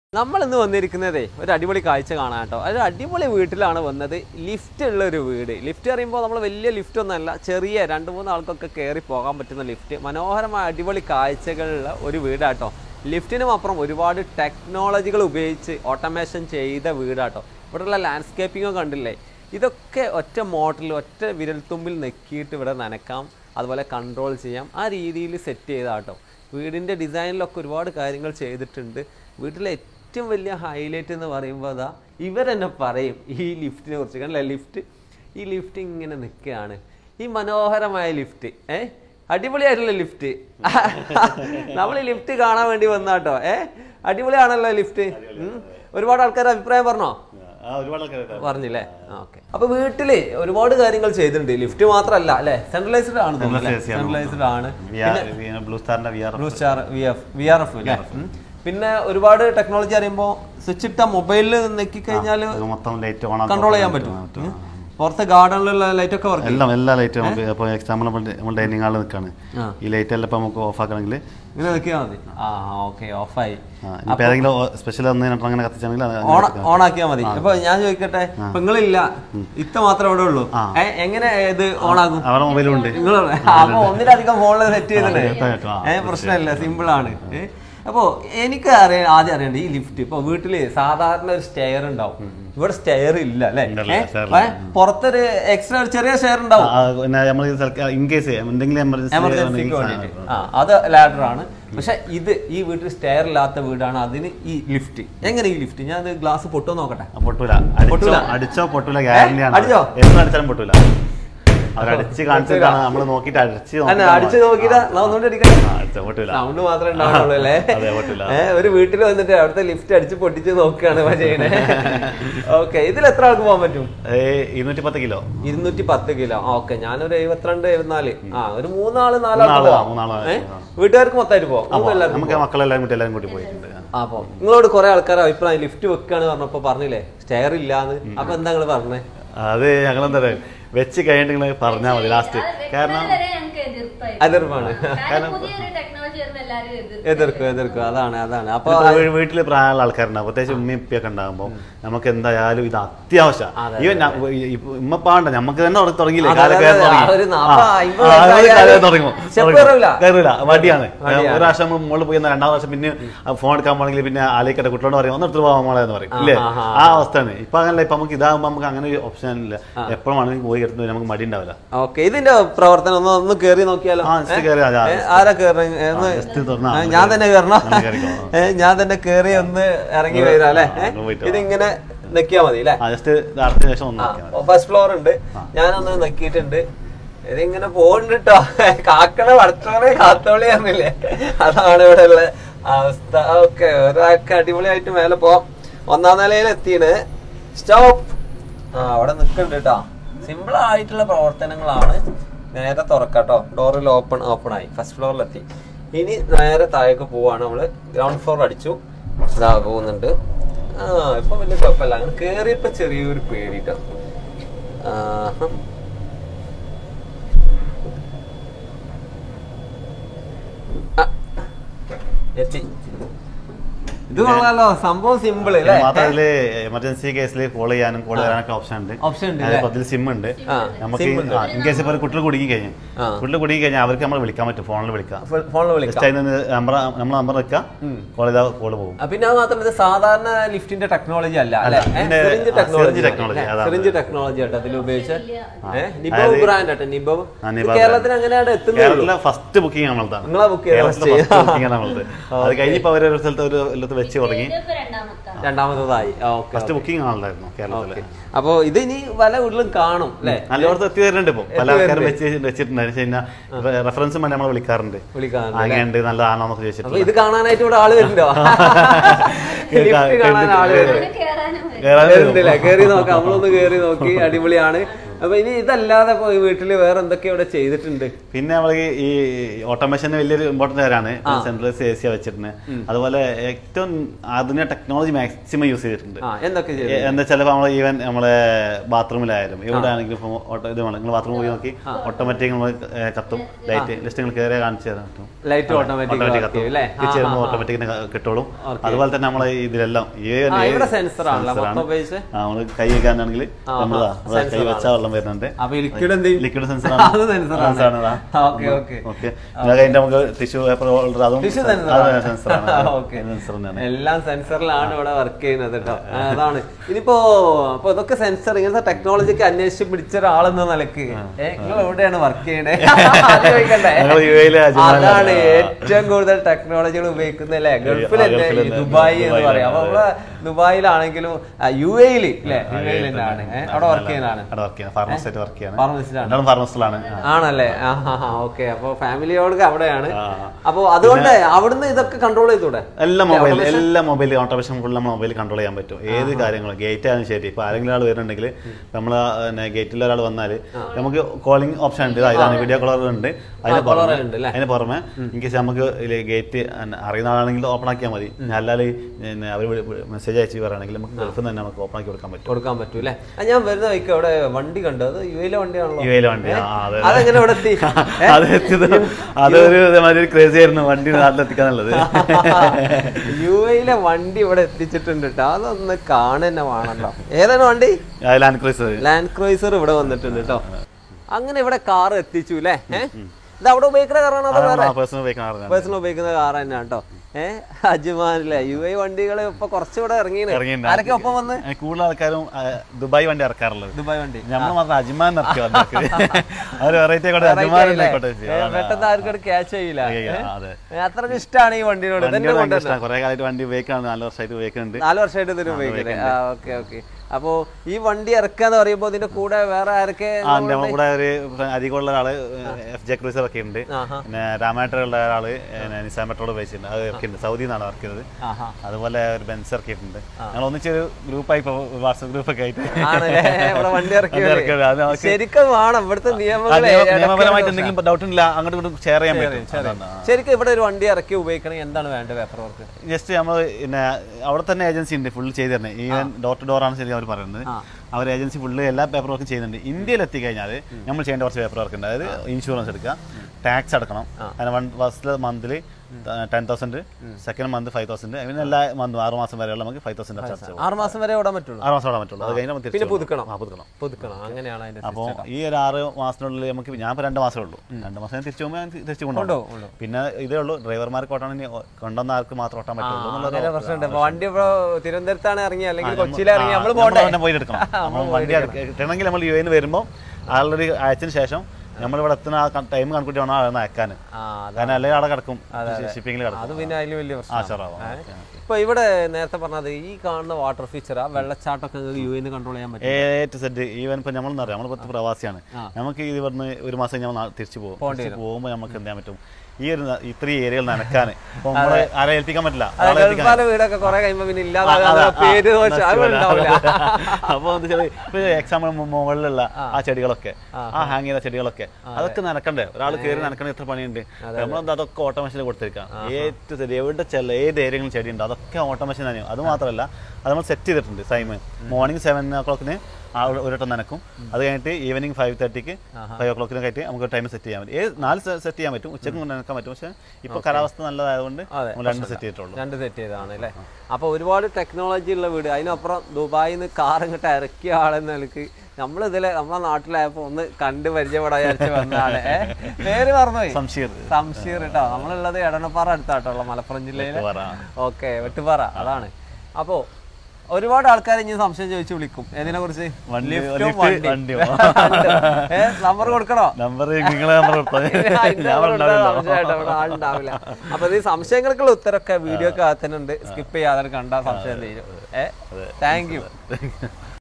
നമ്മൾ ഇന്ന് വന്നിരിക്കുന്നതേ ഒരു അടിപൊളി കാഴ്ച കാണാൻ കേട്ടോ ഒരു അടിപൊളി വീട്ടിലാണ് വന്നത് ലിഫ്റ്റ് ഉള്ള ഒരു വീട് ലിഫ്റ്റ് പറയുമ്പോൾ നമ്മൾ വലിയ ലിഫ്റ്റ് ഒന്നല്ല ചെറിയ രണ്ട് മൂന്ന് ആൾക്കൊക്കെ കയറി പോകാൻ പറ്റുന്ന ലിഫ്റ്റ് മനോഹരമായ അടിപൊളി കാഴ്ചകളുള്ള ഒരു വീടാട്ടോ ലിഫ്റ്റിനും അപ്പുറം ഒരുപാട് ടെക്നോളജികൾ ഉപയോഗിച്ച് ഓട്ടോമേഷൻ ചെയ്ത വീടാട്ടോ ഇവിടെയുള്ള ലാൻഡ്സ്കേപ്പിംഗ് കണ്ടില്ലേ ഇതൊക്കെ ഒറ്റ മോട്ടറിൽ ഒറ്റ വിരൽത്തുമ്പിൽ നെക്കിയിട്ട് ഇവിടെ നനക്കാം അതുപോലെ കൺട്രോൾ ചെയ്യാം ആ രീതിയിൽ സെറ്റ് ചെയ്താട്ടോ വീടിൻ്റെ ഡിസൈനിലൊക്കെ ഒരുപാട് കാര്യങ്ങൾ ചെയ്തിട്ടുണ്ട് വീട്ടിലെ ഏറ്റവും വലിയ ഹൈലൈറ്റ് എന്ന് പറയുമ്പോൾ അതാ ഇവരെന്നെ പറയും ഈ ലിഫ്റ്റിനെ കുറിച്ച് കണ്ടില്ലേ ലിഫ്റ്റ് ഈ ലിഫ്റ്റ് ഇങ്ങനെ നിൽക്കുകയാണ് ഈ മനോഹരമായ ലിഫ്റ്റ് ഏ അടിപൊളിയായിട്ടുള്ള ലിഫ്റ്റ് നമ്മൾ ഈ ലിഫ്റ്റ് കാണാൻ വേണ്ടി വന്നാട്ടോ ഏ അടിപൊളിയാണല്ലോ ലിഫ്റ്റ് ഉം. ഒരുപാട് ആൾക്കാർ അഭിപ്രായം പറഞ്ഞോ ആ ഒരുപാട് ആൾക്കാർ പറഞ്ഞില്ലേ ഓക്കെ അപ്പൊ വീട്ടില് ഒരുപാട് കാര്യങ്ങൾ ചെയ്തിട്ടുണ്ട് ലിഫ്റ്റ് മാത്രമല്ല അല്ലെ സെൻട്രലൈസ്ഡ് ആണ് സെൻട്രലൈസ്ഡ് ആണ് ബ്ലൂ സ്റ്റാറിന്റെ V R Blue Star V F V R F അല്ലേ ഉം. പിന്നെ ഒരുപാട് ടെക്നോളജി അറിയുമ്പോൾ സ്വിച്ച് ഇട്ട മൊബൈലിൽ നെക്കി കഴിഞ്ഞാൽ മൊത്തം ലൈറ്റ് ഓൺ കൺട്രോൾ ചെയ്യാൻ പറ്റും ഉം. പുറത്ത് ഗാർഡനിലുള്ള ലൈറ്റ് ഒക്കെ വർക്ക് എല്ലാം എല്ലാ ലൈറ്റും നമുക്ക് ഇപ്പോൾ എക്സാമ്പിൾ നമ്മൾ ഡൈനിങ് ഹാളിൽ നിൽക്കാണ് ഈ ലൈറ്റ് എല്ലാം ഇപ്പൊ നമുക്ക് ഓഫ് ആക്കണമെങ്കിൽ ഇങ്ങനെ നിൽക്കിയാൽ മതി ആ ഓക്കെ ഓഫായി ഇപ്പൊ ഏതെങ്കിലും സ്പെഷ്യൽ വന്നിട്ട് അങ്ങനെ കത്തിച്ചാണെങ്കിൽ അത് അങ്ങനെ ഓൺ കത്തിക്കാം. ഓൺ ആക്കിയാൽ മതി അപ്പൊ ഞാൻ ചോദിക്കട്ടെ ഇപ്പൊ നിങ്ങളില്ല ഇത്ത മാത്രമേ ഇവിടെ ഉള്ളൂ ഏ, എങ്ങനെ ഇത് ഓൺ ആകും അവരുടെ മൊബൈലും ഉണ്ട് നിങ്ങൾ അപ്പൊ ഒന്നിലധികം ഫോണിൽ സെറ്റ് ചെയ്തിട്ടുണ്ട് തീർച്ചയായിട്ടും, ആ, ഏഹ് പ്രശ്നമില്ല സിമ്പിൾ ആണ് ഏ? അപ്പോ എനിക്ക് അറിയാൻ ആദ്യം അറിയണ്ട ഈ ലിഫ്റ്റ് ഇപ്പൊ വീട്ടില് സാധാരണ ഒരു സ്റ്റെയർ ഉണ്ടാവും ഇവിടെ സ്റ്റെയർ ഇല്ല അല്ലെ ഉണ്ടല്ലോ, stair പുറത്തൊരു എക്സ്ട്രാ ചെറിയ സ്റ്റെയർ ഉണ്ടാവും ആ, പിന്നെ നമ്മൾ ഇൻ കേസ് എന്തെങ്കിലും എമർജൻസിക്ക് എമർജൻസി വേണ്ടിയിട്ട് ആ അത് ലാഡർ ആണ് പക്ഷെ ഇത് ഈ വീട്ടിൽ സ്റ്റെയർ ഇല്ലാത്ത വീടാണ് അതിന് ഈ ലിഫ്റ്റ് എങ്ങനെ ഈ ലിഫ്റ്റ് ഞാൻ ഗ്ലാസ് പൊട്ടോ നോക്കട്ടെ പൊട്ടൂല അടിച്ചോ പൊട്ടൂല. അടിച്ചോ പൊട്ടൂല ഗ്യാരണ്ടി ആണ് അടിച്ചോ? എന്ന് അടിച്ചാലും പൊട്ടൂല അവരടിച്ച് കാണിച്ചിട്ടാണ് നമ്മൾ നോക്കിയിട്ട് അടിച്ച് അല്ല നോക്കിയിട്ടാണ് അടിച്ചു നോക്കിട്ടാ ഞാൻ ഒന്നുകൂടി അടിക്കട്ടെ ആ, അടിച്ചോ, പൊട്ടൂല സൗണ്ട് മാത്രമേ ഉണ്ടാവുള്ളൂ അല്ലേ അതെ, പൊട്ടില്ല. ഏ, ഒരു വീട്ടിൽ വന്നിട്ട് അവിടുത്തെ ലിഫ്റ്റ് അടിച്ച് പൊട്ടിച്ച് നോക്കുകയാണ് ഇപ്പൊ ചെയ്യണേ ഓക്കെ ഇതിൽ എത്ര ആൾക്ക് പോകാൻ പറ്റും ഏ ഇരുന്നൂറ്റി പത്ത് കിലോ ഇരുന്നൂറ്റി പത്ത് കിലോ ഓക്കെ ഞാനൊരു എഴുപത്തിരണ്ട് എഴുപത്തിനാല് ആ ഒരു മൂന്നാള് നാലാൾക്ക് മൂന്നാള്, പോവാം മൂന്നാള്. ഏ? വീട്ടുകാർക്ക് മൊത്തമായിട്ട് പോവാം അപ്പൊ നമുക്ക് എല്ലാവർക്കും നമുക്ക് മക്കളെല്ലാം കൂട്ടി എല്ലാവരും കൂട്ടി പോയിട്ടുണ്ട് ആ അപ്പൊ നിങ്ങളോട് കുറെ ആൾക്കാർ അഭിപ്രായം ലിഫ്റ്റ് വെക്കാണ് പറഞ്ഞപ്പോ പറഞ്ഞില്ലേ സ്റ്റെയർ ഇല്ലാന്ന് അപ്പൊ എന്താ നിങ്ങൾ പറഞ്ഞേ അത് ഞങ്ങൾ എന്താ പറയാ വെച്ച് കഴിഞ്ഞിട്ട് നിങ്ങൾ പറഞ്ഞാൽ മതി ലാസ്റ്റ് കാരണം എതിർപ്പാണ് കാരണം പുതിയൊരു ടെക്നോളജി വരുന്ന എല്ലാവരും എതിർക്കും എതിർക്കും എതിർക്കും അതാണ് അതാണ് അപ്പൊ ഇപ്പൊ വീ- വീട്ടില് പ്രായമുള്ള ആൾക്കാരുണ്ടാവും പ്രത്യേകിച്ച് ഉമ്മയും ഉപ്പയൊക്കെ ഉണ്ടാകുമ്പോൾ നമുക്ക് എന്തായാലും ഇത് അത്യാവശ്യം അതെ, ഈവൻ ഉമ്മ പാണ്ട നമുക്ക് തന്നെ തുടങ്ങി തുടങ്ങിയില്ലേ അതെ, കാലൊക്കെ അതെ, തുടങ്ങി ആ, ഒരു ആ, നാപ്പത്, ആ, അമ്പത് ആ, വയസ്സായാലും കാലം തുടങ്ങും സ്റ്റെപ്പ് തുടങ്ങും. കയറൂല. കയറൂല മടിയാണ് മടിയാണ്. ഒരു പ്രാവശ്യം മുകളിൽ പോയി രണ്ടാം പ്രാവശ്യം പിന്നെ ഫോൺ എടുക്കാൻ പോകണമെങ്കിൽ പിന്നെ ആലേക്കട്ടെ കുട്ടിയോട് പറയും ഒന്ന് എടുത്ത് പോകാൻ മോളെ എന്ന് പറയും ഇല്ലേ ആ, ആ, ആ അവസ്ഥയാണ് ഇപ്പൊ അങ്ങനല്ല ഇപ്പൊ നമുക്ക് ഇതാകുമ്പോ നമുക്ക് അങ്ങനെ ഒരു ഓപ്ഷൻ ഇല്ല എപ്പോഴും ആണെങ്കിൽ പോയി എടുത്ത് നമുക്ക് മടി ഉണ്ടാവില്ല ഓക്കെ ഇതിന്റെ പ്രവർത്തനം ഒന്ന് ഒന്ന് കേറി നോക്കിയാലോ ആ, just കേറി, അതെ, ഏ, ആരാ കേറ just തുറന്നാ മതി. ഞാൻ തന്നെ കേറണോ അങ്ങനെ കേറിക്കോ. ഏ, ഞാൻ തന്നെ കേറി ഒന്ന് ഇറങ്ങി വരാം അല്ലെ ആ, ഒന്ന് പോയിട്ട് വാ. ഇതിങ്ങനെ നെക്കിയാ മതി അല്ലെ ആ ജസ്റ്റ് അടുത്ത ശേഷം ഒന്ന് നോക്കിയാൽ മതി. ഫസ്റ്റ് ഫ്ലോർ ഉണ്ട് ഞാനൊന്ന് നെക്കിയിട്ടുണ്ട് ഇതിങ്ങനെ പോകുന്നുണ്ട് കേട്ടോ കാക്കണ വടച്ചോനെ കാത്തോളി പറഞ്ഞില്ലേ അതാണ് ഇവിടെ ഉള്ള അവസ്ഥ ഓക്കെ ഒരാൾക്ക് അടിപൊളിയായിട്ട് മേലെ പോവാം ഒന്നാം നിലയിൽ എത്തിയാണ് സ്റ്റോപ്പ് ആ അവിടെ നിൽക്കുന്നുണ്ട് കേട്ടോ സിമ്പിൾ ആയിട്ടുള്ള പ്രവർത്തനങ്ങളാണ് നേരെ തുറക്കാട്ടോ ഡോറിൽ ഓപ്പൺ ഓപ്പൺ ആയി ഫസ്റ്റ് ഫ്ലോറിലെത്തി ഇനി നേരെ താഴേക്ക് പോവാണ് നമ്മള് ഗ്രൗണ്ട് ഫ്ലോർ അടിച്ചു ഇതാ പോകുന്നുണ്ട് ആ ഇപ്പൊ വലിയ കുഴപ്പമില്ല അങ്ങനെ കേറിയപ്പോ ചെറിയൊരു പേടിട്ടോ ആഹ്. ആ. എത്തി ഇത് കൊള്ളാലോ സംഭവം സിമ്പിൾ ഇത് അല്ലേ മാത്രമല്ല എമർജൻസി കേസിൽ കോൾ ചെയ്യാനും കോൾ ചെയ്യാനൊക്കെ ഓപ്ഷൻ ഉണ്ട് ഓപ്ഷൻ ഉണ്ട് അതായത് അതിൽ സിം ഉണ്ട് ആ, നമുക്ക് SIM ഉണ്ട്. ഇൻ കേസ് ഇപ്പോൾ കുട്ടികൾ കുടുങ്ങി കഴിഞ്ഞു ആ. കുട്ടികൾ കുടുങ്ങി കഴിഞ്ഞാൽ അവർക്ക് നമ്മൾ വിളിക്കാൻ പറ്റും ഫോണിൽ വിളിക്കാം ഫോണിൽ ജസ്റ്റ് വിളിക്കാം അതിന് നമ്പർ നമ്മൾ നമ്പർ വെക്കാം കോൾ ചെയ്താൽ കോൾ പോകും ആ, പിന്നെ അത് മാത്രമല്ല ഇത് സാധാരണ ലിഫ്റ്റിന്റെ ടെക്നോളജി അല്ല അല്ല, ഇതിന്റെ, സിറിഞ്ച് ആ, ടെക്നോളജി syringe technology, അതാണ്. സിറിഞ്ച് ടെക്നോളജി ആട്ടോ അതിൽ ഉപയോഗിച്ച നിബവ് അതായത് ബ്രാൻഡ് ആട്ടോ നിബവ് ആ, നിബവ് കേരളത്തിന് അങ്ങനെയാണ് എത്തുന്നുള്ളൂ കേരളത്തിലെ ഫസ്റ്റ് ബുക്കിംഗ് നമ്മളതാണ് നിങ്ങളാ book ചെയ്ത കേരളത്തിലെ first? ഫസ്റ്റ് ബുക്കിംഗ് നമ്മളത് അത് കഴിഞ്ഞപ്പോൾ അവർ ഒരു സ്ഥലത്ത് ഒരു സ്ഥലത്ത് വെച്ച് തുടങ്ങി ഇതിപ്പോ രണ്ടാമത്താണ് രണ്ടാമത്തതായി ഓക്കെ ഫസ്റ്റ് ബുക്കിംഗ് ആണല്ലായിരുന്നു കേരളത്തിലെ അപ്പൊ ഇത് ഇനി പല വീട്ടിലും കാണും അല്ലേ നല്ലോടത്ത് എത്തി വരുന്നുണ്ട് ഇപ്പൊ പല എത്തി ആൾക്കാരും വരുന്നുണ്ട്. വെച്ച് വെച്ചിട്ടുണ്ട് എന്ന് വെച്ച് കഴിഞ്ഞാൽ റെഫറൻസും വേണ്ടി നമ്മൾ വിളിക്കാറുണ്ട് വിളിക്കാറുണ്ട് അങ്ങനെയുണ്ട് നല്ലതാണോ എന്നൊക്കെ അപ്പൊ ചോദിച്ചിട്ടുണ്ട് ഇത് കാണാനായിട്ട് ഇവിടെ ആള് വരുന്നുണ്ടോ കേൾക്കാം, ലിഫ്റ്റ് കാണാൻ കേൾക്കാം. ആള് വരും അത് കേറാൻ കേറാനും വരും. കേറാൻ കേറുന്നില്ല കേറി നോക്കാം നമ്മളൊന്ന് കേറി നോക്കി അടിപൊളിയാണ് അപ്പൊ ഇനി ഇതല്ലാതെ ഇപ്പൊ ഈ വീട്ടില് വേറെ എന്തൊക്കെ ഇവിടെ ചെയ്തിട്ടുണ്ട് പിന്നെ നമ്മൾ ഈ ഓട്ടോമേഷന് വലിയൊരു ഇമ്പോർട്ടന്റ് കാര്യമാണ് സെൻട്രലൈസ് എ സി വെച്ചിട്ടുണ്ട് അതുപോലെ ഏറ്റവും ആധുനിക ടെക്നോളജി മാക്സിമം യൂസ് ചെയ്തിട്ടുണ്ട് ആ എന്തൊക്കെ ചെയ്തു ഏ, എന്താ ചിലപ്പോൾ നമ്മൾ ഈവൻ നമ്മളെ ബാത്റൂമിലായാലും എവിടെ ആണെങ്കിലും ഇപ്പോൾ ഓട്ടോ ഇത് വേണം നിങ്ങൾ ബാത്റൂം പോയി നോക്കി ഓട്ടോമാറ്റിക് നമ്മൾ കത്തും ലൈറ്റ് ജസ്റ്റ് നിങ്ങൾ കയറിയ കാണിച്ചു തരാൻ പറ്റും ലൈറ്റ് ഓട്ടോമാറ്റിക് ഓട്ടോമാറ്റിക് കത്തും അല്ലേ ചേരുമ്പോൾ ഓട്ടോമാറ്റിക് കിട്ടോളും അതുപോലെ തന്നെ നമ്മൾ ഇതിലെല്ലാം ഈ ഒരു- ആ, ഇവിടെ sensor ആണല്ലോ, sensor ആണ്. മൊത്തം base. ആ, നമ്മള് കൈ വെക്കാനാണെങ്കിൽ ആ, നമ്മളതാ ആ, അതാ കൈ sensor വെച്ചാൽ വെള്ളം വരുന്നുണ്ട് അപ്പൊ ലിക്വിഡ് എന്ത് ചെയ്യും? ലിക്വിഡ് സെൻസർ അത് sensor ആണ്. Okay, okay. ഓക്കെ കഴിഞ്ഞ നമുക്ക് ടിഷ്യൂ പേപ്പർ ഹോൾഡർ അതും Tissue sensor അത് ആണ്. സെൻസർ ആണ് ഓക്കേ. സെൻസർ തന്നെയാണ് എല്ലാം സെൻസറിലാണ് ഇവിടെ വർക്ക് ചെയ്യുന്നത് കേട്ടോ ആ, അതാണ് ഇനിയിപ്പോ അപ്പൊ ഇതൊക്കെ സെൻസർ ഇങ്ങനത്തെ ടെക്നോളജിക്ക് അന്വേഷിച്ച് പിടിച്ച ഒരാളെന്ന നിലക്ക് നിങ്ങൾ എവിടെയാണ് വർക്ക് ചെയ്യണേ അത് ചോദിക്കണ്ടേ ഞങ്ങൾ യു എയിലെ അജ്മാനിലാണ്. അതാണ് ഏറ്റവും കൂടുതൽ ടെക്നോളജികൾ ഉപയോഗിക്കുന്നത് അല്ലേ ഗൾഫിലല്ലേ ഗൾഫിൽ ഈ തന്നെ. ദുബായ് എന്ന് ദുബായിലാണ്. പറയാം അപ്പൊ നമ്മള് ദുബായിലാണെങ്കിലും യു എയില് അല്ലേ യു എയിൽ തന്നെയാണ് ഏ, അവിടെ വർക്ക് ചെയ്യുന്നതാണ് അവിടെ വർക്ക് ചെയ്യാൻ ഫാർമസിസ്റ്റ് വർക്ക് ചെയ്യാണ് ഫാർമസിസ്റ്റ് ആണ് രണ്ടാളും ഫാർമസിസ്റ്റിലാണ് ആണല്ലേ ആ ഓക്കെ അപ്പൊ ഫാമിലിയോട് അവിടെയാണ് ആ. അപ്പൊ അതുകൊണ്ട് അവിടുന്ന് ഇതൊക്കെ കൺട്രോൾ ചെയ്തൂടെ എല്ലാ മൊബൈൽ എല്ലാ മൊബൈൽ ഓട്ടോമേഷൻ ഫുൾ നമ്മൾ മൊബൈൽ കൺട്രോൾ ചെയ്യാൻ പറ്റും ഏത് കാര്യങ്ങളും ഗേറ്റ് ആയാലും ശരി ഇപ്പൊ ആരെങ്കിലും ആൾ വരുന്നുണ്ടെങ്കിൽ നമ്മൾ ഗേറ്റിൽ ഒരാൾ വന്നാൽ നമുക്ക് കോളിംഗ് ഓപ്ഷൻ ഉണ്ട് ഇതാണ് വീഡിയോ കോളർ ഉണ്ട് അതിന് caller പുറമെ ഉണ്ട് അല്ലേ? അതിന് പുറമെ ഇൻകേസ് നമുക്ക് ഗേറ്റ് അറിയുന്ന ആളാണെങ്കിൽ ഓപ്പൺ ആക്കിയാൽ മതി അല്ലാതെ അവർ മെസ്സേജ് അയച്ച് പറയുകയാണെങ്കിൽ നമുക്ക് ഗൾഫിൽ നിന്ന് തന്നെ നമുക്ക് ഓപ്പൺ ആക്കി കൊടുക്കാൻ പറ്റും കൊടുക്കാൻ പറ്റൂ അല്ലേ ആ, ഞാൻ വരുന്ന വഴിക്ക് അവിടെ വണ്ടി കണ്ടു അത് യു എയിലെ വണ്ടിയാണല്ലോ യു എയിലെ വണ്ടി, ഏ? ആ, അതെ, അതെ. അതെങ്ങനെ ഇവിടെ എത്തി ഏ? അത് എത്തിയത് അതൊരു ഇതേമാതിരി ഒരു ക്രേസി ആയിരുന്നു വണ്ടി നാട്ടിലെത്തിക്കാന്നുള്ളത് യു എയിലെ വണ്ടി ഇവിടെ എത്തിച്ചിട്ടുണ്ട് കേട്ടോ അതൊന്ന് കാണുന്നെ വേണല്ലോ ഏതാണ് വണ്ടി ലാൻഡ് ക്രൂസർ ലാൻഡ് ക്രൂയിസർ ഇവിടെ വന്നിട്ടുണ്ട് കേട്ടോ അങ്ങനെ ഇവിടെ കാർ എത്തിച്ചു അല്ലേ ഏഹ് ഇത് അവിടെ ഉപയോഗിക്കുന്ന കാറാണോ അതോ വേറെ പേഴ്സണൽ ഉപയോഗിക്കാൻ പേഴ്സണൽ ഉപയോഗിക്കുന്ന കാർ തന്നെയാണ് കേട്ടോ ഏഹ് അജ്മാനിലെ യു എ വണ്ടികൾ ഇപ്പൊ കുറച്ചുകൂടെ ഇറങ്ങിയാണ് ഇറങ്ങിയിട്ടുണ്ട്. ആരൊക്കെ ഒപ്പം വന്ന് കൂടുതൽ ആൾക്കാരും ആ, ദുബായ് വണ്ടി ഇറക്കാറുള്ളത് ദുബായ് വണ്ടി നമ്മൾ മാത്രം അജ്മാൻ ഇറക്കി വന്നേക്ക് അവർ വെറൈറ്റി ആയിക്കോട്ടെ അജ്മാൻ ആയിക്കോട്ടെ ഏ, പെട്ടെന്ന് ആർക്കും ക്യാച്ച് ചെയ്യില്ല ആ, അതെ. ഏ, അത്രയ്ക്ക് ഇഷ്ടമാണ് ഈ വണ്ടിനോട് ഇതന്നെ വണ്ടിയോട് ഭയങ്കര കൊണ്ടുവരണം ഇഷ്ടമാണ് കുറെ കാലമായിട്ട് വണ്ടി ഉപയോഗിക്കാണ് നാല് വർഷമായിട്ട് ഉപയോഗിക്കുന്നുണ്ട് നാല് വർഷമായിട്ട് ഇതിന് ഉപയോഗിക്കുന്നത് ആ ഓക്കെ ഓക്കെ അപ്പോ ഈ വണ്ടി ഇറക്കാന്ന് പറയുമ്പോ ഇതിന്റെ കൂടെ വേറെ ആരൊക്കെ ആ നമ്മുടെ കൂടെ ഒരു അരികൊള്ള ഒരാള് എഫ് ജെ ക്രൂസർ ഒക്കെ ഉണ്ട് ആഹാ. പിന്നെ രാമായിട്ടുള്ള ഒരാള് പിന്നെ നിസാം പെട്രോൾ ഉപയോഗിച്ചിട്ടുണ്ട് അത് ഇറക്കിയിട്ടുണ്ട് സൗദി നിന്നാണ് ഇറക്കിയത് ആഹാ അതുപോലെ ഒരു ബെൻസ് ഇറക്കിയിട്ടുണ്ട് ഞങ്ങൾ ഒന്നിച്ചൊരു ഗ്രൂപ്പായി ഇപ്പോൾ വാട്സപ്പ് ഗ്രൂപ്പൊക്കെ ആയിട്ട് ആണല്ലേ ഇവിടെ വണ്ടി ഇറക്കി വണ്ടി ഇറക്കിയത്. അത് നമുക്ക് ശരിക്കും വേണം ഇവിടുത്തെ ആ, നിയമങ്ങളെ നിയമ- ഇടയ്ക്ക് നിയമപരമായിട്ട് ഒരു എന്തെങ്കിലും ഡൗട്ട് ഇല്ല അങ്ങോട്ട് ഇങ്ങോട്ട് ഷെയർ ചെയ്യാൻ ശരി, പറ്റും ശരി. അതാണ്. ശരിക്കും ഇവിടെ ഒരു വണ്ടി ഇറക്കി ഉപയോഗിക്കണമെങ്കിൽ എന്താണ് വേണ്ടത് പേപ്പർ വർക്ക് ജസ്റ്റ് നമ്മൾ പിന്നെ അവിടെ തന്നെ ഏജൻസി ഉണ്ട് ഫുൾ ചെയ്ത് തന്നെ ഈവൻ ഡോർ ടു ഡോർ ആണ് ശരി അവർ പറയുന്നത് ആ. അവർ ഏജൻസി ഫുള്ള് എല്ലാ പേപ്പർ വർക്കും ചെയ്യുന്നുണ്ട് ഇന്ത്യയിൽ എത്തിക്കഴിഞ്ഞാൽ നമ്മൾ ചെയ്യേണ്ട കുറച്ച് പേപ്പർ വർക്ക് ഉണ്ട് അതായത് ഇൻഷുറൻസ് എടുക്കുക ടാക്സ് അടക്കണം അങ്ങനെ വൺ ഫസ്റ്റ് മന്തിൽ ten thousand second month five thousand അങ്ങനെ എല്ലാ മന്തും ആറ് മാസം വരെയുള്ള നമുക്ക് ഫൈവ് തൗസൻഡ് ചാർജ് ആവും ആറ് മാസം വരെ ഓടാൻ പറ്റുള്ളൂ ആറ് മാസം ഓടാൻ പറ്റുള്ളൂ അത് കഴിഞ്ഞാൽ നമുക്ക് പിന്നെ തിരിച്ച് പുതുക്കണം ആ പുതുക്കണം പുതുക്കണം അങ്ങനെയാണ് അതിന്റെ അപ്പോൾ ഈ ഒരു ആറ് മാസത്തിനുള്ളിൽ നമുക്ക് ഞാൻ ഇപ്പോൾ രണ്ട് മാസമേ ഉള്ളൂ രണ്ട് മാസം തിരിച്ചു പോകുമ്പോൾ ഞാൻ തിരിച്ചു കൊണ്ടുപോകും കൊണ്ടുപോകും. പിന്നെ ഇതേ ഉള്ളൂ ഡ്രൈവർമാർക്ക് ഓട്ടാണ് ഇനി കൊണ്ടുവന്ന ആൾക്ക് മാത്രം ഓട്ടാൻ പറ്റുള്ളൂ അങ്ങനെ എന്നുള്ളത് പ്രശ്നമുണ്ട് അപ്പൊ വണ്ടി ഇപ്പൊ തിരുവനന്തപുരത്താണ് ഇറങ്ങി അല്ലെങ്കിൽ കൊച്ചിയിലിറങ്ങി നമ്മള് പോകണ്ടേ തന്നെ പോയി എടുക്കണം നമ്മൾ വണ്ടി കിട്ടണമെങ്കിൽ നമ്മൾ യു എന്ന് വരുമ്പോൾ ആൾറെഡി അയച്ചതിന് ശേഷം നമ്മൾ ഇവിടെ എത്തുന്ന ആ ടൈം കണക്കൂട്ടി വേണം ആളെ അയക്കാൻ ആ അത് കാരണം അല്ലെങ്കിൽ അവിടെ കിടക്കും ഷിപ്പിംഗിൽ അത് കിടക്കും പിന്നെ അതിൽ വലിയ ആ പ്രശ്നം ചെറാവാം ഇപ്പൊ ഇവിടെ നേരത്തെ പറഞ്ഞത് ഈ കാണുന്ന വാട്ടർ ഫീച്ചർ ആ വെള്ളച്ചാട്ടമൊക്കെ നിങ്ങൾക്ക് യു എന്ന് കൺട്രോൾ ചെയ്യാൻ പറ്റും എ ടു സെറ്റ് ഈവൻ ഇപ്പൊ നമ്മൾ പറയാം നമ്മൾ പത്ത് പ്രവാസിയാണ് നമുക്ക് ഇത് ഇവിടുന്ന് ഒരു മാസം നമ്മൾ തിരിച്ചു പോകും തിരിച്ചു പോകുമ്പോൾ നമുക്ക് എന്ത് ചെയ്യാൻ പറ്റും ഈ ഒരു ന- ഇത്രയും ഏരിയകൾ നനക്കാൻ ഇപ്പൊ നമ്മളെ ആരെ ഏൽപ്പിക്കാൻ പറ്റില്ല ആളെ ഏൽപ്പിക്കാൻ ഗൾഫാലെ വീടൊക്കെ കുറെ കഴിയുമ്പോ പിന്നെ ഇല്ലാതെ പേര് ദോഷം അത് ഉണ്ടാവില്ല അപ്പൊ എന്താ വെച്ചാൽ ഇപ്പൊ എക്സാമ്പിൾ മുകളിലുള്ള ആ ചെടികളൊക്കെ ആ ഹാങ് ചെയ്ത ചെടികളൊക്കെ അതൊക്കെ നനക്കണ്ടേ ഒരാൾ കയറി നനക്കണ എത്ര പണിയുണ്ട് നമ്മളെന്താ അതൊക്കെ ഓട്ടോമേഷനിൽ കൊടുത്തിരിക്കാം ഏറ്റവും ശരി എവിടെ ചെല്ല ഏത് ഏരിയകളും ചെടി ഉണ്ട് അതൊക്കെ ഓട്ടോമേഷൻ നനയും അത് മാത്രമല്ല അത് നമ്മൾ സെറ്റ് ചെയ്തിട്ടുണ്ട് ടൈം മോർണിംഗ് സെവൻ ഓ ക്ലോക്കിന് ആ ഒരു ഒരു വട്ടം നനക്കും അത് കഴിഞ്ഞിട്ട് ഈവനിങ് ഫൈവ് തേർട്ടിക്ക് ഫൈവ് ഓ ക്ലോക്കിന് കഴിഞ്ഞിട്ട് നമുക്ക് ടൈം സെറ്റ് ചെയ്യാൻ പറ്റും ഏത് നാല് സെറ്റ് ചെയ്യാൻ പറ്റും ഉച്ചക്കും നനക്കാൻ പറ്റും പക്ഷേ ഇപ്പോൾ കാലാവസ്ഥ നല്ലതായതുകൊണ്ട് അതെ, നമ്മൾ രണ്ട് സെറ്റ് ചെയ്തിട്ടുള്ളൂ രണ്ട് സെറ്റ് ചെയ്തതാണ് അല്ലേ അപ്പൊ ഒരുപാട് ടെക്നോളജി ഉള്ള വീട് അതിനപ്പുറം ദുബായിൽ നിന്ന് കാർ ഇങ്ങോട്ട് ഇറക്കിയ ആളെന്ന നിലക്ക് നമ്മൾ ഇതിലെ നമ്മളെ നാട്ടിലായപ്പോ ഒന്ന് കണ്ട് പരിചയപ്പെടാൻ വിചാരിച്ച് വന്നതാണ് ഏ? പേര് മറന്നുപോയി സംശയം സംശീർ കേട്ടോ നമ്മളുള്ളത് എടനപ്പാറ അടുത്താട്ടോ മലപ്പുറം ജില്ലയിലെ പറ ഓക്കെ വെട്ടുപാറ അതാണ് അപ്പോ ഒരുപാട് ആൾക്കാർ ഇനി സംശയം ചോദിച്ചു വിളിക്കും ഏതിനെ കുറിച്ച് വണ്ടി- ലിഫ്റ്റും ലിഫ്റ്റ്, വണ്ടിയും. വണ്ടിയോ? ഏ നമ്പർ കൊടുക്കണോ നമ്പർ നിങ്ങളെ നമ്പർ കൊടുത്തത് അതിന്റെ ഞാൻ നമ്പർ കൊടുത്താൽ ഉണ്ടാവില്ലല്ലോ. സംശയമായിട്ട് അവിടെ ആളുണ്ടാവില്ല അപ്പൊ ഈ സംശയങ്ങൾക്കുള്ള ഉത്തരമൊക്കെ വീഡിയോ ഒക്കെ അകത്തുന്നുണ്ട് സ്കിപ്പ് ചെയ്യാതെ കണ്ടാൽ സംശയം തീരും ഏ താങ്ക് യു